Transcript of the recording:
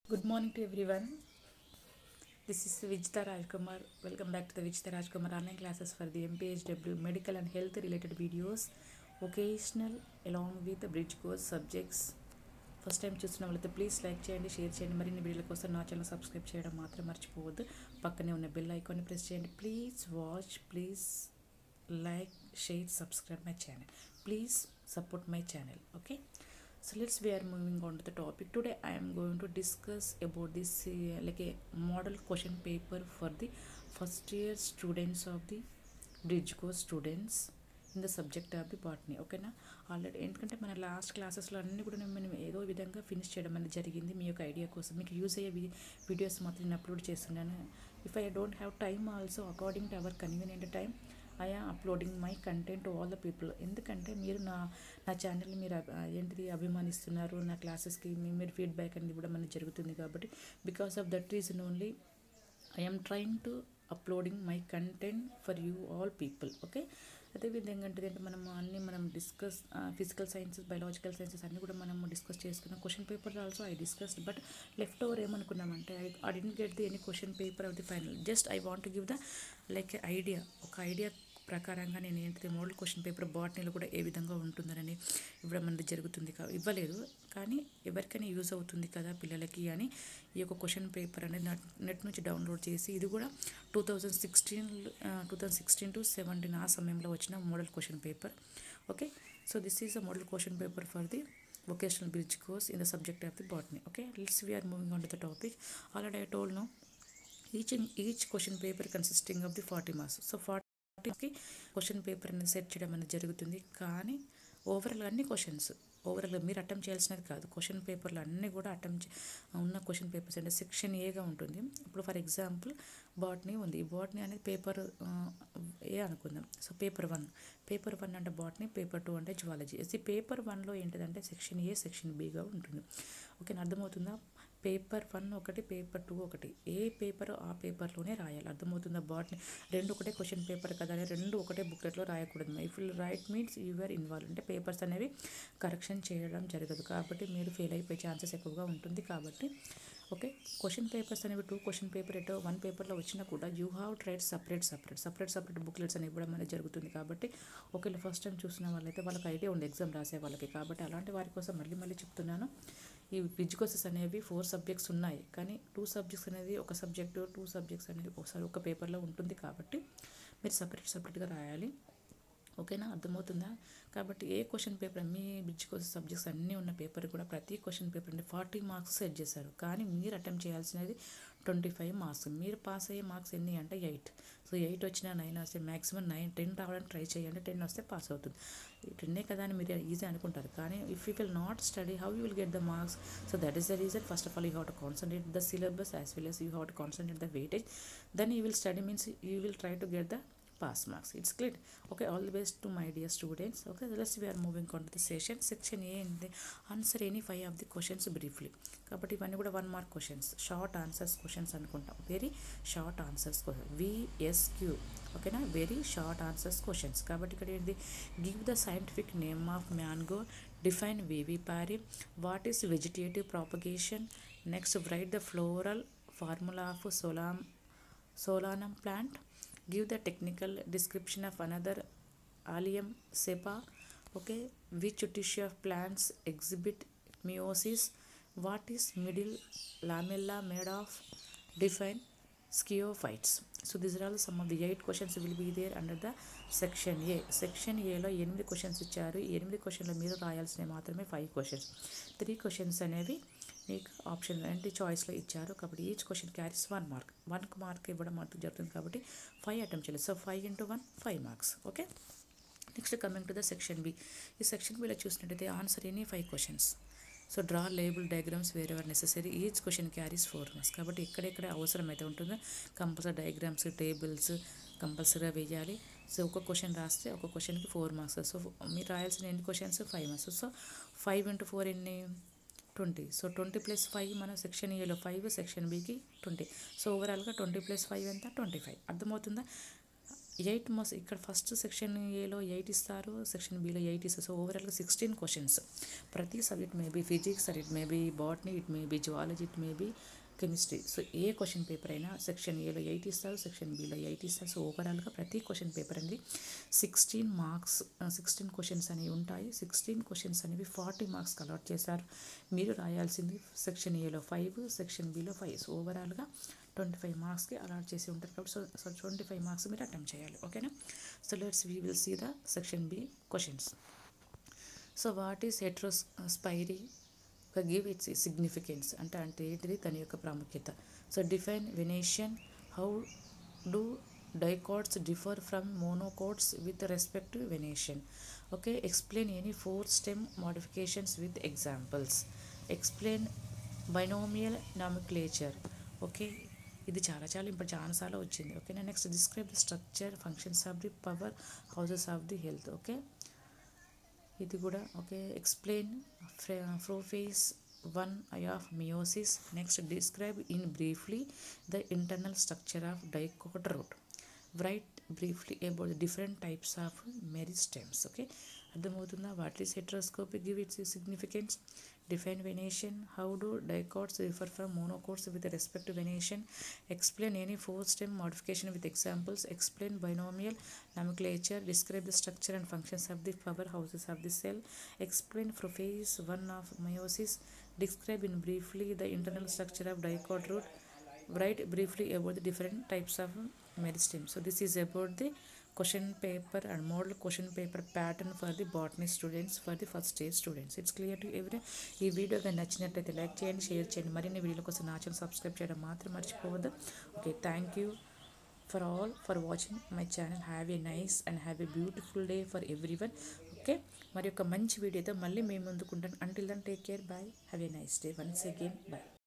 Good morning to everyone. This is Vijita Rajkumar. Welcome back to the Vijita Rajkumar online classes for the MPHW medical and health related videos, occasional along with the bridge course subjects. First time చూస్తున్న వాళ్ళైతే please like చేయండి share చేయండి మరిన్ని వీడియోల కోసం నా channel subscribe చేయడం మాత్రం మర్చిపోవద్దు పక్కనే ఉన్న బెల్ ఐకాన్ని ప్రెస్ చేయండి please watch please like share subscribe my channel please support my channel okay so let's we are moving on to the topic today i am going to discuss about this uh, like a model question paper for the first year students of the bridge course students in the subject of the botany ఓకేనా already ఎందుకంటే మన last క్లాసెస్లో అన్నీ కూడా నేను మనం ఏదో విధంగా ఫినిష్ చేయడం అనేది జరిగింది మీ యొక్క ఐడియా కోసం మీకు యూజ్ అయ్యే వీడియోస్ మాత్రం నేను అప్లోడ్ చేస్తున్నాను if I don't have time also according to our convenient time I'm uploading my content to all the people ఎందుకంటే మీరు నా నా ఛానల్ని మీరు అభి- ఏంటిది అభిమానిస్తున్నారు నా క్లాసెస్కి మీ- మీరు ఫీడ్బ్యాక్ అనేది ఇవ్వడం అనేది జరుగుతుంది కాబట్టి because of that reason only I'm trying to uploading my content for you all people okay అదేవిధంగా ఏంటంటే మనం అన్ని మనం discuss physical sciences biological sciences అన్నీ కూడా మనం డిస్కస్ చేసుకున్నాం question paper also I discussed but left over ఏమనుకున్నామంటే I I didn't get the any question paper of the final just I want give the like idea ఒక idea ప్రకారంగా నేను ఏంటిది model question paper బాటనీలో కూడా ఏ విధంగా ఉంటుందని ఇవ్వడం అనేది జరుగుతుంది కా ఇవ్వలేదు కానీ ఎవరికైనా యూజ్ అవుతుంది కదా పిల్లలకి అని ఈ యొక్క క్వశ్చన్ పేపర్ అనేది నెట్ నెట్ నుంచి డౌన్లోడ్ చేసి ఇది కూడా two thousand sixteen two thousand sixteen to seventeen ఆ సమయంలో వచ్చిన model question paper okay so this is a model question paper for the vocational bridge course in the subject of the botany okay let's we are moving on to the topic already i told now each and each question paper consisting of the 40 marks so 40కి question paper అనేది set చేయడం అనేది జరుగుతుంది కానీ overall అన్ని questions overall మీరు attempt చేయాల్సినది కాదు క్వశ్చన్ పేపర్లు అన్నీ కూడా అటెంప్ట్ ఉన్న క్వశ్చన్ పేపర్స్ అంటే సెక్షన్ ఏగా ఉంటుంది ఇప్పుడు ఫర్ ఎగ్జాంపుల్ బాట్నీ ఉంది ఈ బాట్నీ అనేది పేపర్ ఏ అనుకుందాం so paper one paper one అంటే బాట్నీ పేపర్ టూ అంటే జువాలజీ ఈ పేపర్ వన్లో ఏంటిదంటే సెక్షన్ ఏ సెక్షన్ బిగా ఉంటుంది ఓకేనా అర్థమవుతుందా పేపర్ వన్ ఒకటి పేపర్ టూ ఒకటి ఏ పేపర్ ఆ పేపర్లోనే రాయాలి అర్థమవుతుందా బాట్ని రెండు ఒకటే క్వశ్చన్ పేపర్ కదా అని రెండు ఒకటే బుక్లెట్లో రాయకూడదు if you write means you're involve అంటే పేపర్స్ అనేవి కరెక్షన్ చేయడం జరగదు కాబట్టి మీరు ఫెయిల్ అయిపోయే ఛాన్సెస్ ఎక్కువగా ఉంటుంది కాబట్టి ఓకే క్వశ్చన్ పేపర్స్ అనేవి టూ క్వశ్చన్ పేపర్ ఎటో వన్ పేపర్లో వచ్చినా కూడా you have tried separate separate separate separate booklets అని ఇవ్వడం అనేది జరుగుతుంది కాబట్టి ఒకవేళ ఫస్ట్ టైం చూసిన వాళ్ళైతే వాళ్ళకి ఐడియా ఉంది ఎగ్జామ్ రాసే వాళ్ళకి కాబట్టి అలాంటి వారి కోసం మళ్ళీ మళ్ళీ చెప్తున్నాను ఈ విజ్ కోర్సెస్ అనేవి ఫోర్ సబ్జెక్ట్స్ ఉన్నాయి కానీ టూ సబ్జెక్ట్స్ అనేది ఒక సబ్జెక్టు టూ సబ్జెక్ట్స్ అనేది ఒకసారి ఒక పేపర్లో ఉంటుంది కాబట్టి మీరు సపరేట్ సపరేట్గా రాయాలి ఓకేనా అర్థమవుతుందా కాబట్టి ఏ క్వశ్చన్ పేపర్ మీ బ్రిడ్జ్ కోర్స్ సబ్జెక్ట్స్ అన్నీ ఉన్న పేపర్ కూడా ప్రతి క్వశ్చన్ పేపర్ అంటే ఫార్టీ మార్క్స్ సెట్ చేశారు కానీ మీరు అటెంప్ట్ చేయాల్సినది ట్వంటీ ఫైవ్ మార్క్స్ మీరు పాస్ అయ్యే మార్క్స్ ఎన్ని అంటే ఎయిట్ సో ఎయిట్ వచ్చినా నైన్ వస్తే మ్యాక్సిమం నైన్ టెన్ రావడానికి ట్రై చేయండి టెన్ వస్తే పాస్ అవుతుంది టెన్నే కదా అని మీరు ఈజీ అనుకుంటారు కానీ if you will not study how you will get the marks so that is the reason first of all you have to concentrate the syllabus as well as you have to concentrate the weightage then you will study means you will try to get the pass marks it's clear okay all the best to my dear students okay let's we are moving on to the session section a and the answer any five of the questions briefly కాబట్టి ఇవన్నీ కూడా one mark questions short answers questions అనుకుంటాం very short answers question VSQ ఓకేనా very short answers questions కాబట్టి ఇక్కడ ఏంటి give the scientific name of mango define vivipary what is vegetative propagation next write the floral formula of solanum solanum plant give the technical description of another allium cepa okay which tissue of plants exhibit meiosis what is middle lamella made of define sciophytes so these are all some of the eight questions will be there under the section A section ఏలో ఎనిమిది questions ఇచ్చారు ఈ ఎనిమిది క్వశ్చన్లో మీరు రాయాల్సినవి మాత్రమే five questions three questions అనేవి మీకు ఆప్షన్ అంటే చాయిస్లో ఇచ్చారు కాబట్టి each question carries one mark one mark ఇవ్వడం మాత్రం జరుగుతుంది కాబట్టి ఫైవ్ అటెంప్ట్ చేయాలి so five into one five marks okay next coming to the section B ఈ సెక్షన్ బిలో చూసినట్టయితే answer any five questions so draw label diagrams wherever necessary each question carries four marks కాబట్టి ఎక్కడెక్కడ అవసరం అయితే ఉంటుందో compulsory diagrams tables కంపల్సరీగా వేయాలి సో ఒక క్వశ్చన్ రాస్తే ఒక క్వశ్చన్కి ఫోర్ మార్క్స్ సో మీరు రాయాల్సిన ఎన్ని questions five marks so five into four ఎన్ని twenty so twenty plus five మన సెక్షన్ ఏలో ఫైవ్ సెక్షన్ బికి ట్వంటీ సో ఓవరాల్గా ట్వంటీ ప్లస్ ఫైవ్ ఎంత ట్వంటీ ఫైవ్ అర్థమవుతుందా ఎయిట్ మస్ ఇక్కడ ఫస్ట్ సెక్షన్ ఏలో ఎయిట్ ఇస్తారు సెక్షన్ బిలో ఎయిట్ ఇస్తారు సో ఓవరాల్గా సిక్స్టీన్ క్వశ్చన్స్ ప్రతి subject may be physics or it may be botany it may be zoology it may be chemistry so a question paper అయినా సెక్షన్ ఏలో ఎయిట్ ఇస్తారు section బిలో ఎయిట్ ఇస్తారు సో ఓవరాల్గా ప్రతి క్వశ్చన్ పేపర్ అనేది సిక్స్టీన్ మార్క్స్ సిక్స్టీన్ క్వశ్చన్స్ అనేవి ఉంటాయి సిక్స్టీన్ క్వశ్చన్స్ అనేవి ఫార్టీ మార్క్స్కి అలాట్ చేశారు మీరు రాయాల్సింది సెక్షన్ ఏలో ఫైవ్ సెక్షన్ బిలో ఫైవ్ సో ఓవరాల్గా ట్వంటీ ఫైవ్ మార్క్స్కి అలాట్ చేసి ఉంటారు కాబట్టి so so twenty five marks మీరు అటెంప్ట్ చేయాలి ఓకేనా so let's we will see the section B questions so what is heterospory ఒక గివ్ ఇట్స్ సిగ్నిఫికెన్స్ అంటే అంటే ఏంటిది దాని యొక్క ప్రాముఖ్యత so define venation how do dicots differ from monocots with respect to venation okay explain any four stem modifications with examples explain binomial nomenclature okay ఇది చాలా చాలా ఇప్పుడు చాలాసార్లు వచ్చింది ఓకేనా next describe the structure functions of the power houses of the health okay ఇది కూడా okay explain prophase one I of meiosis next describe in briefly the internal structure of dicot root right briefly about the different types of meristems okay అర్థమవుతుందా what is heterosporic give its significance define venation how do dicots differ from monocots with respect to venation explain any four stem modification with examples explain binomial nomenclature describe the structure and functions of the powerhouses of the cell explain prophase one of meiosis describe in briefly the internal structure of dicot root write briefly about the different types of meristem so this is about the question paper and model question paper pattern for the botany students for the first stage students it's clear to every ఈ video కానీ నచ్చినట్లయితే like చేయండి share చేయండి మరిన్ని వీడియోల కోసం నా channel subscribe చేయడం మాత్రం మర్చిపోవద్దు okay thank you for all for watching my channel have a nice and have a beautiful day for every one okay మరి ఒక మంచి వీడియోతో మళ్ళీ మేము ముందుకుంటాను until then take care bye have a nice day once again bye